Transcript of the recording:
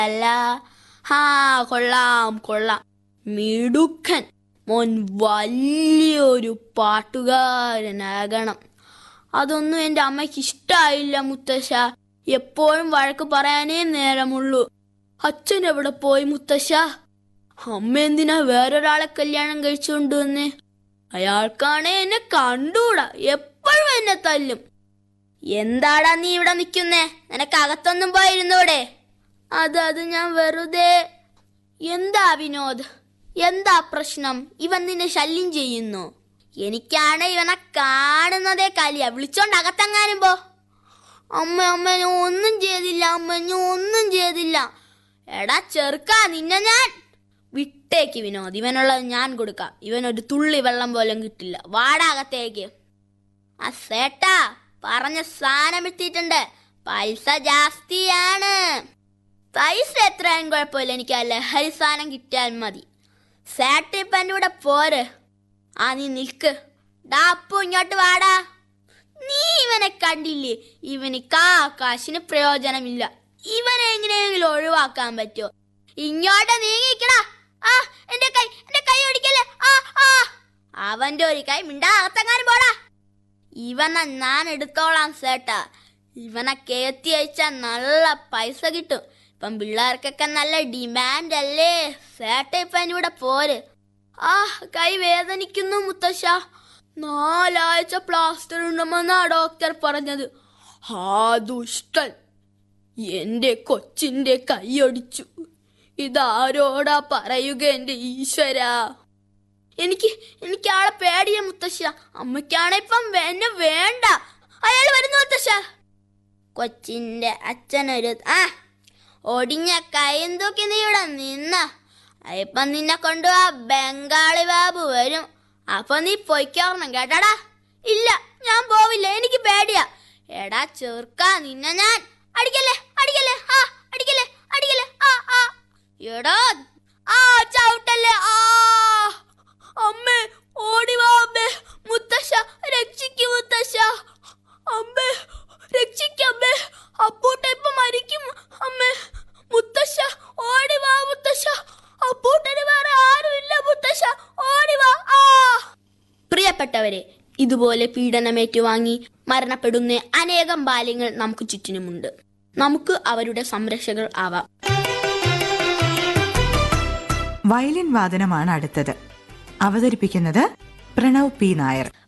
അല്ല ഹാ കൊള്ളാം കൊള്ളാം മിടുക്കൻ മോൻ വലിയൊരു പാട്ടുകാരനാകണം അതൊന്നും എൻ്റെ അമ്മയ്ക്ക് ഇഷ്ടായില്ല മുത്തശ്ശ എപ്പോഴും വഴക്ക് പറയാനേ നേരമുള്ളൂ അച്ഛൻ എവിടെ പോയി മുത്തശ്ശ അമ്മ എന്തിനാ വേറൊരാളെ കല്യാണം കഴിച്ചുകൊണ്ട് വന്നേ അയാൾക്കാണെ എന്നെ കണ്ടൂടാ എപ്പോഴും എന്നെ തല്ലും എന്താടാ നീ ഇവിടെ നിൽക്കുന്നേ നിനക്ക് അകത്തൊന്നും പോയിരുന്നൂടെ അത് അത് ഞാൻ വെറുതെ എന്താ വിനോദ് എന്താ പ്രശ്നം ഇവൻ നിന്നെ ശല്യം ചെയ്യുന്നു എനിക്കാണ് ഇവനെ കാണുന്നതേ കലിയ വിളിച്ചോണ്ട് അകത്തെങ്ങാനും പോ അമ്മ അമ്മ ഞാൻ ഒന്നും ചെയ്തില്ല അമ്മ ഞാൻ ഒന്നും ചെയ്തില്ല എടാ ചെറുക്കാ നിന്നെ ഞാൻ വിട്ടേക്ക് വിനോദ് ഇവനുള്ളത് ഞാൻ കൊടുക്കാം ഇവനൊരു തുള്ളി വെള്ളം പോലും കിട്ടില്ല വാടാകത്തേക്ക് ആ സേട്ടാ പറഞ്ഞ സാധനം എത്തിയിട്ടുണ്ട് പൈസ ജാസ്തിയാണ് പൈസ എത്രയായും കുഴപ്പമില്ല എനിക്ക് ആ ലഹരി സാധനം കിട്ടിയാൽ മതി സേട്ട ഇപ്പൊ എൻ്റെ കൂടെ പോര് ആ നീ നിൽക്ക് ഡാ അപ്പു ഇങ്ങോട്ട് വാടാ നീ ഇവനെ കണ്ടില്ലേ ഇവന് കാ കാശിന് പ്രയോജനമില്ല ഇവനെ എങ്ങനെയെങ്കിലും ഒഴിവാക്കാൻ പറ്റുമോ ഇങ്ങോട്ട് നീങ്ങിക്കടാ ആ എന്റെ കൈ എന്റെ കൈ ഒടിക്കല്ലേ ആ ആ അവന്റെ ഒരു കൈ മിണ്ടാ അകത്തെങ്ങാനും പോടാ ഇവനെ ഞാൻ എടുത്തോളാം സേട്ടാ ഇവനെ കയറ്റി അയച്ചാൽ നല്ല പൈസ കിട്ടും ഇപ്പം പിള്ളേർക്കൊക്കെ നല്ല ഡിമാൻഡ് അല്ലേ സേട്ട ഇപ്പൊ എൻ്റെ കൂടെ പോര് ആ കൈ വേദനിക്കുന്നു മുത്തശ്ശ നാലാഴ്ച പ്ലാസ്റ്റർ ഉണ്ടെന്നാ ഡോക്ടർ പറഞ്ഞത് ആ ദുഷ്ടൻ എന്റെ കൊച്ചിന്റെ കൈയൊടിച്ചു ഇതാരോടാ പറയുക എന്റെ ഈശ്വരാ എനിക്ക് എനിക്ക് ആളെ പേടിയ മുത്തശ്ശ അമ്മയ്ക്കാണ് ഇപ്പം എന്നെ വേണ്ട അയാൾ വരുന്നു മുത്തശ്ശ കൊച്ചിന്റെ അച്ഛനൊരു ആ ഒടിഞ്ഞ കൈയും തൂക്കി നീ ഇവിടെ നിന്ന ഇപ്പം നിന്നെ കൊണ്ടുപോവാ ബംഗാളി ബാബു വരും അപ്പൊ നീ പൊയ്ക്കോർണം കേട്ടാടാ ഇല്ല ഞാൻ പോവില്ല എനിക്ക് പേടിയാ എടാ ചെറുക്ക നിന്നെ ഞാൻ അടിക്കല്ലേ അടിക്കല്ലേ ആ അടിക്കല്ലേ അടിക്കല്ലേ ആ ആ എടാ ആ ചവിട്ടല്ലേ ആ അമ്മേ ഓടി വാ അമ്മേ മുത്തശ്ശ രക്ഷിക്കു മുത്തശ്ശ അമ്മേ രക്ഷിക്കമ്മേ അപ്പൂട്ട ഇപ്പൊ മരിക്കും അമ്മേ മുത്തശ്ശ ഓടി വാ മുത്തശ്ശ അപ്പൂട്ടന് വേറെ ആരുമില്ല മുത്തശ്ശ ഓടി വാ ആ പ്രിയപ്പെട്ടവരെ ഇതുപോലെ പീഡനമേറ്റുവാങ്ങി മരണപ്പെടുന്ന അനേകം ബാല്യങ്ങൾ നമുക്ക് ചുറ്റിനുമുണ്ട് നമുക്ക് അവരുടെ സംരക്ഷകർ ആവാം വയലിൻ വാദനമാണ് അടുത്തത് അവതരിപ്പിക്കുന്നത് പ്രണവ് പി നായർ